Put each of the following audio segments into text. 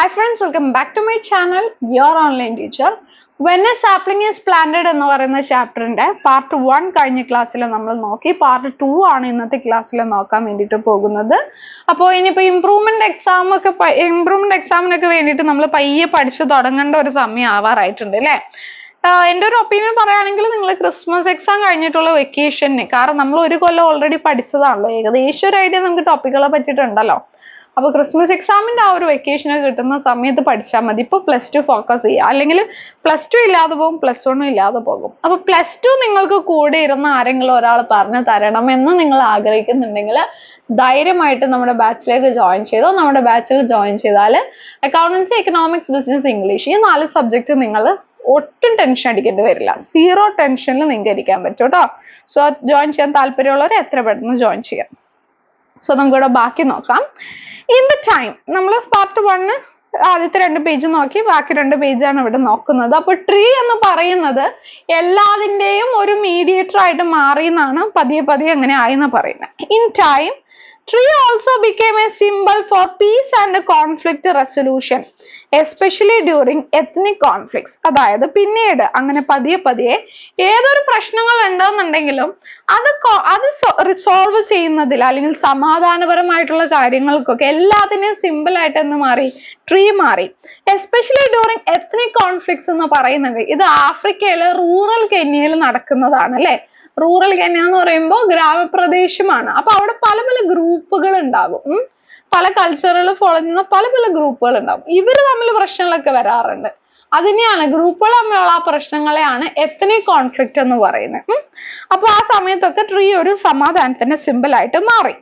Hi friends, welcome back to my channel, your online teacher. When a sapling is planted എന്ന് പറയുന്ന ചാപ്റ്ററിന്റെ part one കഴിഞ്ഞ ക്ലാസ്സിൽ നമ്മൾ നോക്കി പാർട്ട് ടു ആണ് ഇന്നത്തെ ക്ലാസ്സിൽ നോക്കാൻ വേണ്ടിയിട്ട് പോകുന്നത് അപ്പോൾ ഇനിയിപ്പോൾ ഇംപ്രൂവ്മെന്റ് എക്സാം ഒക്കെ ഇംപ്രൂവ്മെന്റ് എക്സാമിനൊക്കെ വേണ്ടിയിട്ട് നമ്മൾ പയ്യെ പഠിച്ചു തുടങ്ങേണ്ട ഒരു സമയം ആവാറായിട്ടുണ്ട് അല്ലേ ആഹ് എൻ്റെ ഒരു ഒപ്പീനിയൻ പറയുകയാണെങ്കിൽ നിങ്ങൾ ക്രിസ്മസ് എക്സാം കഴിഞ്ഞിട്ടുള്ള വെക്കേഷന് കാരണം നമ്മൾ ഒരു കൊല്ലം ഓൾറെഡി പഠിച്ചതാണല്ലോ ഏകദേശം ഒരു ഐഡിയ നമുക്ക് ടോപ്പിക്കുകളെ പറ്റിയിട്ടുണ്ടല്ലോ അപ്പോൾ ക്രിസ്മസ് എക്സാമിന്റെ ആ ഒരു വെക്കേഷൻ കിട്ടുന്ന സമയത്ത് പഠിച്ചാൽ മതി ഇപ്പോൾ പ്ലസ് ടു ഫോക്കസ് ചെയ്യുക അല്ലെങ്കിൽ പ്ലസ് ടു ഇല്ലാതെ പോകും പ്ലസ് വണ്ണും ഇല്ലാതെ പോകും അപ്പോൾ പ്ലസ് ടു നിങ്ങൾക്ക് കൂടെ ഇരുന്ന് ആരെങ്കിലും ഒരാൾ പറഞ്ഞു തരണമെന്ന് നിങ്ങൾ ആഗ്രഹിക്കുന്നുണ്ടെങ്കിൽ ധൈര്യമായിട്ട് നമ്മുടെ ബാച്ചിലേക്ക് ജോയിൻ ചെയ്തോ നമ്മുടെ ബാച്ചിൽ ജോയിൻ ചെയ്താൽ അക്കൗണ്ടൻസി എക്കണോമിക്സ് ബിസിനസ് ഇംഗ്ലീഷ് ഈ നാല് സബ്ജക്റ്റ് നിങ്ങൾ ഒട്ടും ടെൻഷൻ അടിക്കേണ്ടി വരില്ല സീറോ ടെൻഷനിൽ നിങ്ങൾക്ക് ഇരിക്കാൻ പറ്റും കേട്ടോ സോ ജോയിൻ ചെയ്യാൻ താല്പര്യമുള്ളവർ എത്ര പെട്ടെന്ന് ജോയിൻ ചെയ്യാം സോ നമുക്കിവിടെ ബാക്കി നോക്കാം ഇൻ ദ ടൈം നമ്മൾ പാർട്ട് വണ്ണ് ആദ്യത്തെ രണ്ട് പേജ് നോക്കി ബാക്കി രണ്ട് പേജാണ് ഇവിടെ നോക്കുന്നത് അപ്പോൾ ട്രീ എന്ന് പറയുന്നത് എല്ലാതിൻ്റെയും ഒരു മീഡിയേറ്റർ ആയിട്ട് മാറി എന്നാണ് പതിയെ പതിയെ അങ്ങനെ ആയെന്ന് പറയുന്നത് in time tree also became a symbol for peace and conflict resolution especially during ethnic conflicts അതായത് പിന്നീട് അങ്ങനെ പതിയെ പതിയെ ഏതൊരു പ്രശ്നങ്ങൾ ഉണ്ടെന്നുണ്ടെങ്കിലും അത് കൊ- അത് റിസോൾവ് ചെയ്യുന്നതിൽ അല്ലെങ്കിൽ സമാധാനപരമായിട്ടുള്ള കാര്യങ്ങൾക്കൊക്കെ എല്ലാത്തിനെയും സിമ്പിൾ ആയിട്ട് എന്ന് മാറി ട്രീ മാറി എസ്പെഷ്യലി ഡ്യൂറിങ് എത്നിക് കോൺഫ്ലിക്ട്സ് എന്ന് പറയുന്നത് ഇത് ആഫ്രിക്കയിലെ റൂറൽ കെന്യയിൽ നടക്കുന്നതാണ് അല്ലെ റൂറൽ കെന്യ എന്ന് പറയുമ്പോൾ ഗ്രാമപ്രദേശമാണ് അപ്പൊ അവിടെ പല പല ഗ്രൂപ്പുകൾ ഉണ്ടാകും ഉം. പല കൾച്ചറുകൾ ഫോളോ ചെയ്യുന്ന പല പല ഗ്രൂപ്പുകൾ ഉണ്ടാവും ഇവര് തമ്മിൽ പ്രശ്നങ്ങളൊക്കെ വരാറുണ്ട് അതിനെയാണ് ഗ്രൂപ്പുകൾ തമ്മിലുള്ള ആ പ്രശ്നങ്ങളെയാണ് എത്തനിക് കോൺഫ്ലിക്റ്റ് എന്ന് പറയുന്നത് ഉം. അപ്പൊ ആ സമയത്തൊക്കെ ട്രീ ഒരു സമാധാനത്തിന്റെ സിമ്പിൾ ആയിട്ട് മാറി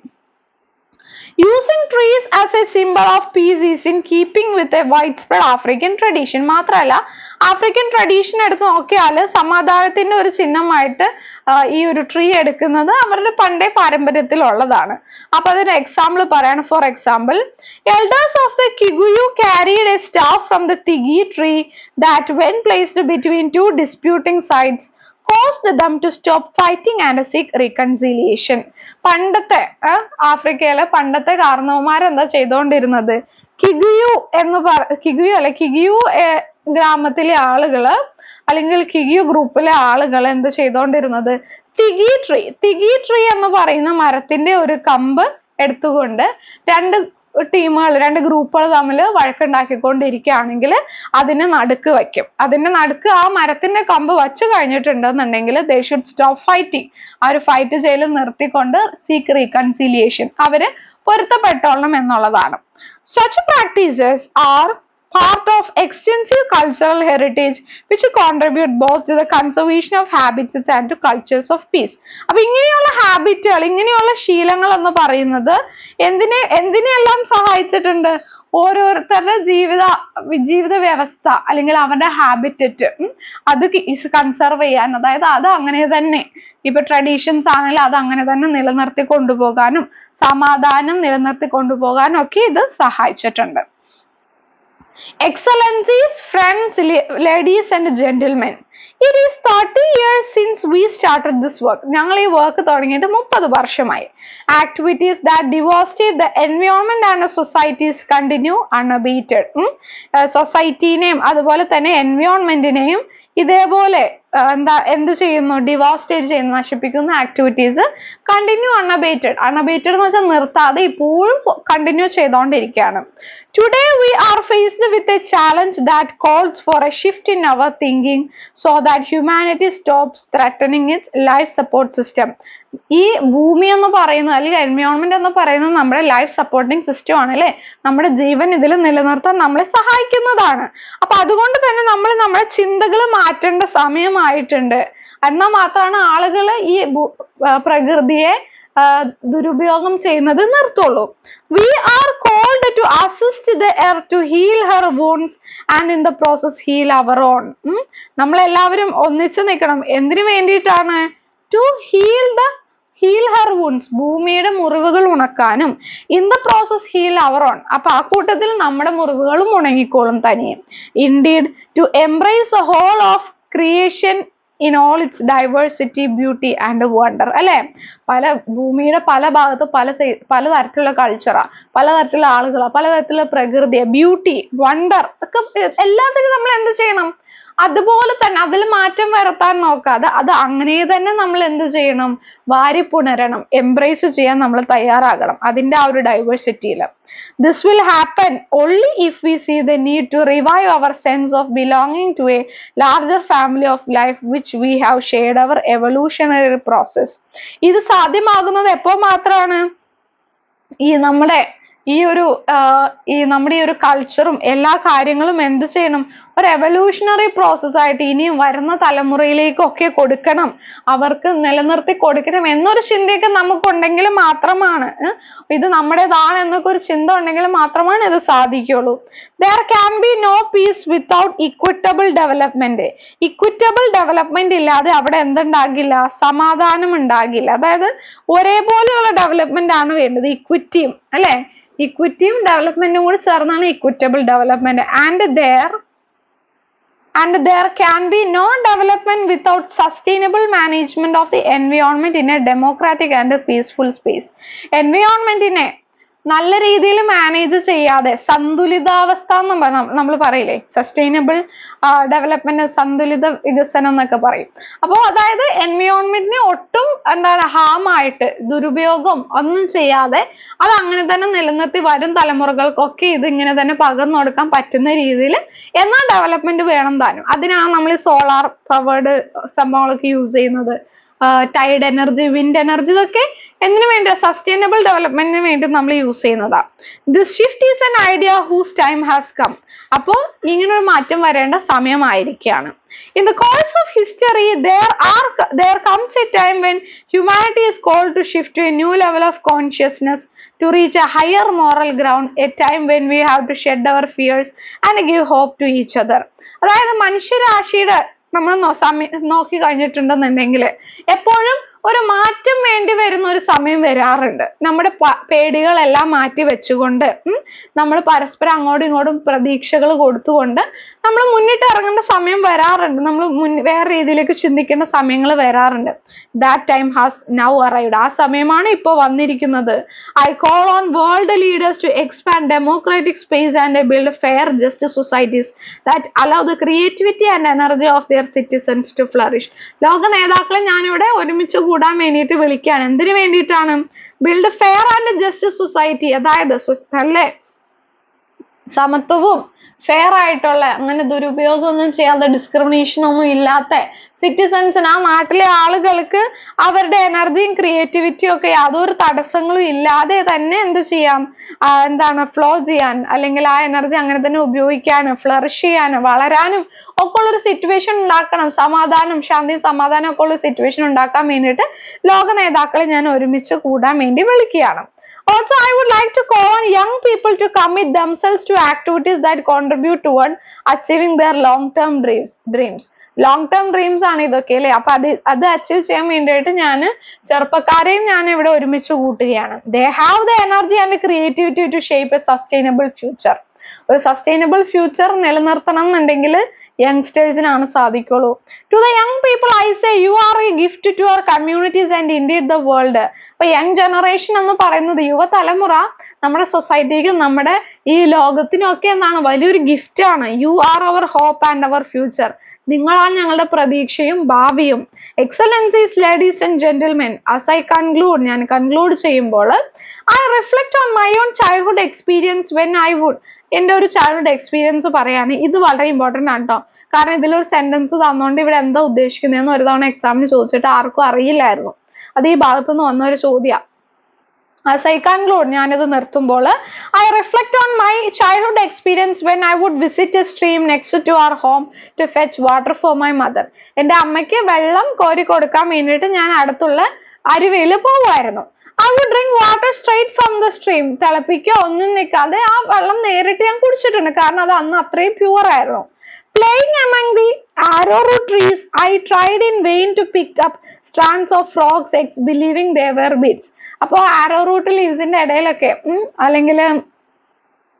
using trees as a symbol of peace is in keeping with a wide spread African tradition മാത്രമല്ല ആഫ്രിക്കൻ ട്രഡീഷൻ എടുത്ത് നോക്കിയാൽ സമാധാനത്തിന്റെ ഒരു ചിഹ്നമായിട്ട് ആ, ഈ ഒരു ട്രീ എടുക്കുന്നത് അവരുടെ പണ്ടേ പാരമ്പര്യത്തിലുള്ളതാണ് അപ്പൊ അതിന് എക്സാമ്പിൾ പറയാണ് for example elders of the Kikuyu carried a staff from the thigi tree that when placed between two disputing sides caused them to stop fighting and seek reconciliation പണ്ടത്തെ ആ, ആഫ്രിക്കയിലെ പണ്ടത്തെ കാരണവന്മാർ എന്താ ചെയ്തുകൊണ്ടിരുന്നത് കിഗുയു എന്ന് പറ കിഗുയു അല്ലെ കിഗിയു ഏർ, ഗ്രാമത്തിലെ ആളുകള് അല്ലെങ്കിൽ കിഗിയു ഗ്രൂപ്പിലെ ആളുകൾ എന്ത് ചെയ്തുകൊണ്ടിരുന്നത് തിഗി ട്രീ തിഗി ട്രീ എന്ന് പറയുന്ന മരത്തിന്റെ ഒരു കമ്പ് എടുത്തുകൊണ്ട് രണ്ട് ടീമുകൾ രണ്ട് ഗ്രൂപ്പുകൾ തമ്മിൽ വഴക്കുണ്ടാക്കിക്കൊണ്ടിരിക്കുകയാണെങ്കിൽ അതിനെ നടുക്ക് വയ്ക്കും അതിന്റെ നടുക്ക് ആ മരത്തിന്റെ കമ്പ് വച്ചു കഴിഞ്ഞിട്ടുണ്ടെന്നുണ്ടെങ്കിൽ ദേ ഷുഡ് സ്റ്റോപ്പ് ഫൈറ്റിംഗ് ആ ഒരു ഫൈറ്റ് ചെയ്യൽ നിർത്തിക്കൊണ്ട് സീക്ക് റീകൺസിലിയേഷൻ അവര് പൊരുത്തപ്പെട്ടോളണം എന്നുള്ളതാണ് such practices are part of extensive cultural heritage which contribute both to the conservation of habits and to cultures of peace അപ്പൊ ഇങ്ങനെയുള്ള ഹാബിറ്റുകൾ ഇങ്ങനെയുള്ള ശീലങ്ങൾ എന്ന് പറയുന്നത് എന്തിനെ എന്തിനെല്ലാം സഹായിച്ചിട്ടുണ്ട് ഓരോരുത്തരുടെ ജീവിത ജീവിത വ്യവസ്ഥ അല്ലെങ്കിൽ അവരുടെ ഹാബിറ്ററ്റ് അത് കൺസർവ് ചെയ്യാൻ അതായത് അത് അങ്ങനെ തന്നെ ഇപ്പൊ ട്രഡീഷൻസ് ആണെങ്കിൽ അത് അങ്ങനെ തന്നെ നിലനിർത്തി കൊണ്ടുപോകാനും സമാധാനം നിലനിർത്തി കൊണ്ടുപോകാനും ഒക്കെ ഇത് സഹായിച്ചിട്ടുണ്ട് Excellencies, friends, la- ladies and gentlemen. It is 30 years since we started this work. ഞങ്ങൾ ഈ വർക്ക് തുടങ്ങിയിട്ട് മുപ്പത് വർഷമായി activities that devastate the environment and societies continue unabated സൊസൈറ്റീനെയും അതുപോലെ തന്നെ എൻവയോൺമെന്റിനെയും ഇതേപോലെ ആ, എന്താ എന്ത് ചെയ്യുന്നു ഡിവാസ്റ്റേറ്റ് ചെയ്യുന്നു നശിപ്പിക്കുന്ന ആക്ടിവിറ്റീസ് കണ്ടിന്യൂ അൺഅബേറ്റഡ് അൺഅബേറ്റഡ് എന്ന് വെച്ചാൽ നിർത്താതെ ഇപ്പോഴും കണ്ടിന്യൂ ചെയ്തുകൊണ്ടിരിക്കുകയാണ് today we are faced with a challenge that calls for a shift in our thinking so that humanity stops threatening its life support system ഈ ഭൂമി എന്ന് പറയുന്നത് അല്ലെങ്കിൽ എൻവയോൺമെന്റ് എന്ന് പറയുന്നത് നമ്മുടെ ലൈഫ് സപ്പോർട്ടിങ് സിസ്റ്റം ആണ് അല്ലെ നമ്മുടെ ജീവൻ ഇതിൽ നിലനിർത്താൻ നമ്മളെ സഹായിക്കുന്നതാണ് അപ്പൊ അതുകൊണ്ട് തന്നെ നമ്മൾ നമ്മുടെ ചിന്തകൾ മാറ്റേണ്ട സമയമായിട്ടുണ്ട് എന്നാൽ മാത്രമാണ് ആളുകൾ ഈ ഭൂ- ആ, പ്രകൃതിയെ ആ, ദുരുപയോഗം ചെയ്യുന്നത് നിർത്തുള്ളൂ we are called to assist the earth to heal her wounds and in the process heal our own നമ്മളെല്ലാവരും ഒന്നിച്ചു നിൽക്കണം എന്തിനു വേണ്ടിയിട്ടാണ് to heal the heal her wounds ഭൂമിയുടെ മുറിവുകൾ ഉണക്കാനും in the process heal our own അപ്പൊ ആ കൂട്ടത്തിൽ നമ്മുടെ മുറിവുകളും ഉണങ്ങിക്കോളും തനിയെ indeed to embrace a whole of creation in all its diversity beauty and wonder അല്ലെ പല ഭൂമിയുടെ പല ഭാഗത്ത് പല സൈ- പലതരത്തിലുള്ള കൾച്ചറാ പലതരത്തിലുള്ള ആളുകളാ പലതരത്തിലുള്ള പ്രകൃതിയാ ബ്യൂട്ടി വണ്ടർ ഒക്കെ എല്ലാത്തിനും നമ്മൾ എന്ത് ചെയ്യണം അതുപോലെ തന്നെ അതിൽ മാറ്റം വരുത്താൻ നോക്കാതെ അത് അങ്ങനെ തന്നെ നമ്മൾ എന്ത് ചെയ്യണം വാരി പുണരണം എംബ്രേസ് ചെയ്യാൻ നമ്മൾ തയ്യാറാകണം അതിന്റെ ആ ഒരു ഡൈവേഴ്സിറ്റിയിൽ this will happen only if we see the need to revive our sense of belonging to a larger family of life which we have shared our evolutionary process ഇത് സാധ്യമാകുന്നത് എപ്പോൾ മാത്രമാണ് ഈ നമ്മുടെ ഈ ഒരു ആഹ് ഈ നമ്മുടെ ഈ ഒരു കൾച്ചറും എല്ലാ കാര്യങ്ങളും എന്ത് ചെയ്യണം ഒരു എവല്യൂഷണറി പ്രോസസ് ആയിട്ട് ഇനിയും വരുന്ന തലമുറയിലേക്കൊക്കെ കൊടുക്കണം അവർക്ക് നിലനിർത്തി കൊടുക്കണം എന്നൊരു ചിന്തയൊക്കെ നമുക്കുണ്ടെങ്കിൽ മാത്രമാണ് ഏഹ് ഇത് നമ്മുടേതാണ് എന്നൊക്കെ ഒരു ചിന്ത ഉണ്ടെങ്കിൽ മാത്രമാണ് ഇത് സാധിക്കുള്ളൂ there can be no peace without equitable development equitable development ഇല്ലാതെ അവിടെ എന്തുണ്ടാകില്ല സമാധാനം ഉണ്ടാകില്ല അതായത് ഒരേപോലെയുള്ള ഡെവലപ്മെന്റ് ആണ് വേണ്ടത് ഇക്വിറ്റിയും അല്ലെ ഇക്വിറ്റിയും ഡെവലപ്മെന്റും കൂടി ചേർന്നാണ് equitable development and there and there can be no development without sustainable management of the environment in a democratic and a peaceful space environment നെ നല്ല രീതിയിൽ മാനേജ് ചെയ്യാതെ സന്തുലിതാവസ്ഥ എന്ന് നമ്മൾ പറയില്ലേ സസ്റ്റൈനബിൾ ഡെവലപ്മെന്റ് സന്തുലിത വികസനം എന്നൊക്കെ പറയും അപ്പോൾ അതായത് എൻവയോൺമെന്റിനെ ഒട്ടും എന്താണ് ഹാം ആയിട്ട് ദുരുപയോഗം ഒന്നും ചെയ്യാതെ അത് അങ്ങനെ തന്നെ നിലനിർത്തി വരും തലമുറകൾക്കൊക്കെ ഇത് ഇങ്ങനെ തന്നെ പകർന്നു കൊടുക്കാൻ പറ്റുന്ന രീതിയിൽ എന്നാൽ ഡെവലപ്മെന്റ് വേണം താനും അതിനാണ് നമ്മൾ സോളാർ പവേർഡ് സംഭവങ്ങളൊക്കെ യൂസ് ചെയ്യുന്നത് ടൈഡ് എനർജി വിൻഡ് എനർജി ഇതൊക്കെ എന്തിനു വേണ്ടി സസ്റ്റൈനബിൾ ഡെവലപ്മെന്റിന് വേണ്ടി നമ്മൾ യൂസ് ചെയ്യുന്നതാ this shift is an idea whose time has come അപ്പോൾ ഇങ്ങനൊരു മാറ്റം വരേണ്ട സമയമായിരിക്കുകയാണ് In the course of history, there are there comes a time when humanity is called to shift to a new level of consciousness to reach a higher moral ground, a time when we have to shed our fears and give hope to each other. അതായത് മനുഷ്യരാശിയുടെ നമ്മൾ no- സമയ- നോക്കി കഴിഞ്ഞിട്ടുണ്ടെന്നുണ്ടെങ്കിൽ എപ്പോഴും ഒരു മാറ്റം വേണ്ടി വരുന്ന ഒരു സമയം വരാറുണ്ട് നമ്മുടെ പ- പേടികളെല്ലാം മാറ്റി വെച്ചുകൊണ്ട് നമ്മൾ പരസ്പരം അങ്ങോട്ടും ഇങ്ങോട്ടും പ്രതീക്ഷകൾ കൊടുത്തുകൊണ്ട് നമ്മൾ മുന്നിട്ട് ഇറങ്ങേണ്ട സമയം വരാറുണ്ട് നമ്മൾ മുൻ വേറെ രീതിയിലേക്ക് ചിന്തിക്കേണ്ട സമയങ്ങൾ വരാറുണ്ട് that time has now arrived ആ സമയമാണ് ഇപ്പോൾ വന്നിരിക്കുന്നത് I call on world leaders to expand democratic space and build fair just societies that allow the creativity and energy of their citizens to flourish ലോക നേതാക്കളെ ഞാനിവിടെ ഒരുമിച്ച് കൂടാൻ വേണ്ടിയിട്ട് വിളിക്കുകയാണ് എന്തിനു വേണ്ടിയിട്ടാണ് build fair and just society അതായത് സൊ- നല്ല സമത്വവും ഫെയർ ആയിട്ടുള്ള അങ്ങനെ ദുരുപയോഗം ഒന്നും ചെയ്യാതെ ഡിസ്ക്രിമിനേഷൻ ഒന്നും ഇല്ലാത്ത സിറ്റിസൺസിന് ആ നാട്ടിലെ ആളുകൾക്ക് അവരുടെ എനർജിയും ക്രിയേറ്റിവിറ്റിയും ഒക്കെ യാതൊരു തടസ്സങ്ങളും ഇല്ലാതെ തന്നെ എന്ത് ചെയ്യാം ആ, എന്താണ് ഫ്ലോ ചെയ്യാൻ അല്ലെങ്കിൽ ആ എനർജി അങ്ങനെ തന്നെ ഉപയോഗിക്കാനും ഫ്ലറിഷ് ചെയ്യാനും വളരാനും ഒക്കെ ഉള്ളൊരു സിറ്റുവേഷൻ ഉണ്ടാക്കണം സമാധാനം ശാന്തി സമാധാനം ഒക്കെ ഉള്ള സിറ്റുവേഷൻ ഉണ്ടാക്കാൻ വേണ്ടിയിട്ട് ലോക നേതാക്കളെ ഞാൻ ഒരുമിച്ച് കൂടാൻ വേണ്ടി വിളിക്കുകയാണ് Also, I would like to call on young people to commit themselves to activities that contribute toward achieving their long-term dreams. dreams. Long term dreams ആണ് ഇതൊക്കെ അല്ലേ അപ്പൊ അത് അത് അച്ചീവ് ചെയ്യാൻ വേണ്ടിയിട്ട് ഞാൻ ചെറുപ്പക്കാരെയും ഞാൻ ഇവിടെ ഒരുമിച്ച് കൂട്ടുകയാണ് they have the energy and creativity to shape a sustainable future ഒരു സസ്റ്റൈനബിൾ ഫ്യൂച്ചർ നിലനിർത്തണം എന്നുണ്ടെങ്കിൽ യങ്സ്റ്റേഴ്സിനാണ് സാധിക്കുള്ളൂ to the young people I say you are a gift to our communities and indeed the world അപ്പൊ യങ് ജനറേഷൻ എന്ന് പറയുന്നത് യുവതലമുറ നമ്മുടെ സൊസൈറ്റിക്കും നമ്മുടെ ഈ ലോകത്തിനും ഒക്കെ എന്താണ് വലിയൊരു ഗിഫ്റ്റ് ആണ് you are our hope and our future നിങ്ങളാണ് ഞങ്ങളുടെ പ്രതീക്ഷയും ഭാവിയും excellencies ladies and gentlemen as I conclude ഞാൻ കൺക്ലൂഡ് ചെയ്യുമ്പോൾ I reflect on my own childhood experience when I would എൻ്റെ ഒരു ചൈൽഡ്ഹുഡ് എക്സ്പീരിയൻസ് പറയാണ് ഇത് വളരെ ഇമ്പോർട്ടൻ്റ് ആണ് കേട്ടോ കാരണം ഇതിലൊരു സെന്റൻസ് തന്നുകൊണ്ട് ഇവിടെ എന്താ ഉദ്ദേശിക്കുന്നതെന്ന് ഒരു തവണ എക്സാമിന് ചോദിച്ചിട്ട് ആർക്കും അറിയില്ലായിരുന്നു അത് ഈ ഭാഗത്തുനിന്ന് വന്ന ഒരു ചോദ്യമാണ് As I conclude, ഞാനിത് നിർത്തുമ്പോൾ I reflect on my childhood experience when I would visit a stream next to our home to fetch water for my mother എൻ്റെ അമ്മയ്ക്ക് വെള്ളം കോരി കൊടുക്കാൻ വേണ്ടിയിട്ട് ഞാൻ അടുത്തുള്ള അരുവിയിൽ പോവുമായിരുന്നു I would drink water straight from the stream തിളപ്പിക്കോ ഒന്നും നിൽക്കാതെ ആ വെള്ളം നേരിട്ട് ഞാൻ കുടിച്ചിട്ടുണ്ട് കാരണം അത് അന്ന് അത്രയും പ്യൂർ ആയിരുന്നു Playing among the arrowroot trees, I tried in vain to pick up strands of frogs' eggs, believing they were beads. അപ്പോൾ ആരോ റൂട്ട് ലീവ്സിന്റെ ഇടയിലൊക്കെ ഉം, അല്ലെങ്കിൽ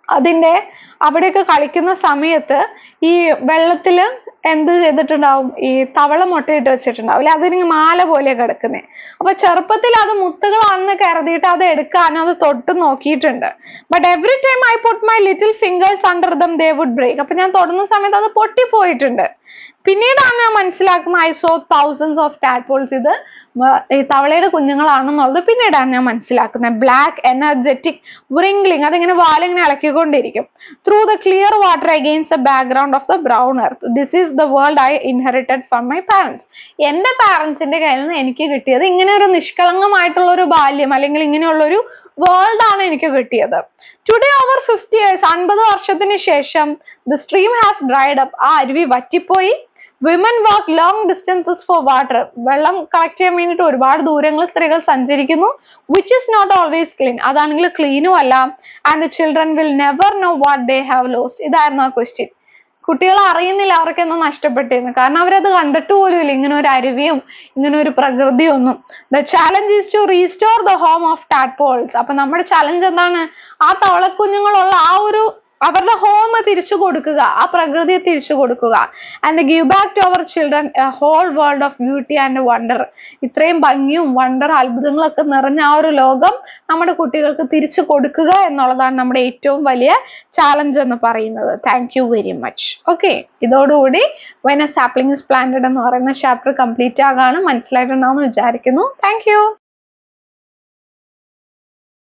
അതിന്റെ അവിടെയൊക്കെ കളിക്കുന്ന സമയത്ത് ഈ വെള്ളത്തിൽ എന്ത് ചെയ്തിട്ടുണ്ടാവും ഈ തവള മുട്ടയിട്ട് വെച്ചിട്ടുണ്ടാവും അല്ലെ അതിന് മാല പോലെ കിടക്കുന്നേ അപ്പൊ ചെറുപ്പത്തിൽ അത് മുത്തുകളാണെന്ന് കരുതിയിട്ട് അത് എടുക്കാനും അത് തൊട്ട് നോക്കിയിട്ടുണ്ട് but every time I put my little fingers under them they would break അപ്പൊ ഞാൻ തൊടുന്ന സമയത്ത് അത് പൊട്ടിപ്പോയിട്ടുണ്ട് പിന്നീടാണ് ഞാൻ മനസ്സിലാക്കുന്നത് I saw thousands of tadpoles ഇത് മ- ഈ തവളയുടെ കുഞ്ഞുങ്ങളാണെന്നുള്ളത് പിന്നീടാണ് ഞാൻ മനസ്സിലാക്കുന്നത് ബ്ലാക്ക് എനർജറ്റിക് വ്രിംഗ്ലിംഗ് അതിങ്ങനെ വാലിങ്ങനെ ഇളക്കിക്കൊണ്ടിരിക്കും through the clear water against the background of the brown earth this is the world I inherited from my parents എന്റെ പാരൻസിന്റെ കയ്യിൽ നിന്ന് എനിക്ക് കിട്ടിയത് ഇങ്ങനെ ഒരു നിഷ്കളങ്കമായിട്ടുള്ള ഒരു ബാല്യം അല്ലെങ്കിൽ ഇങ്ങനെയുള്ള ഒരു വേൾഡ് ആണ് എനിക്ക് കിട്ടിയത് ടുഡേ ഓവർ ഫിഫ്റ്റി ഇയേഴ്സ് അൻപത് വർഷത്തിന് ശേഷം the stream has dried up ആ അരുവി വറ്റിപ്പോയി women walk long distances for water വെള്ളം കളക്ട് ചെയ്യാൻ വേണ്ടിയിട്ട് ഒരുപാട് ദൂരങ്ങൾ സ്ത്രീകൾ സഞ്ചരിക്കുന്നു which is not always clean അതാണെങ്കിൽ ക്ലീനും അല്ല and children will never know what they have lost ഇതായിരുന്നു ആ ക്വസ്റ്റ്യൻ കുട്ടികൾ അറിയുന്നില്ല അവർക്ക് എന്താ നഷ്ടപ്പെട്ടെന്ന് കാരണം അവരത് കണ്ടിട്ട് പോലും ഇല്ല ഇങ്ങനെ ഒരു അരുവിയും ഇങ്ങനെ ഒരു പ്രകൃതിയും ഒന്നും the challenge is to restore the home of tadpoles അപ്പൊ നമ്മുടെ ചലഞ്ച് എന്താണ് ആ തവളക്കുഞ്ഞുങ്ങളുള്ള ആ ഒരു അവരുടെ ഹോം തിരിച്ചു കൊടുക്കുക ആ പ്രകൃതിയെ തിരിച്ചു കൊടുക്കുക and give back to our children a whole world of beauty and wonder ഇത്രയും ഭംഗിയും വണ്ടർ അത്ഭുതങ്ങളൊക്കെ നിറഞ്ഞ ആ ഒരു ലോകം നമ്മുടെ കുട്ടികൾക്ക് തിരിച്ചു കൊടുക്കുക എന്നുള്ളതാണ് നമ്മുടെ ഏറ്റവും വലിയ ചാലഞ്ച് എന്ന് പറയുന്നത് thank you very much okay ഇതോടുകൂടി when a sapling is planted എന്ന് പറയുന്ന ചാപ്റ്റർ കംപ്ലീറ്റ് ആകാണ് മനസ്സിലായിട്ടുണ്ടാവും എന്ന് വിചാരിക്കുന്നു താങ്ക് യു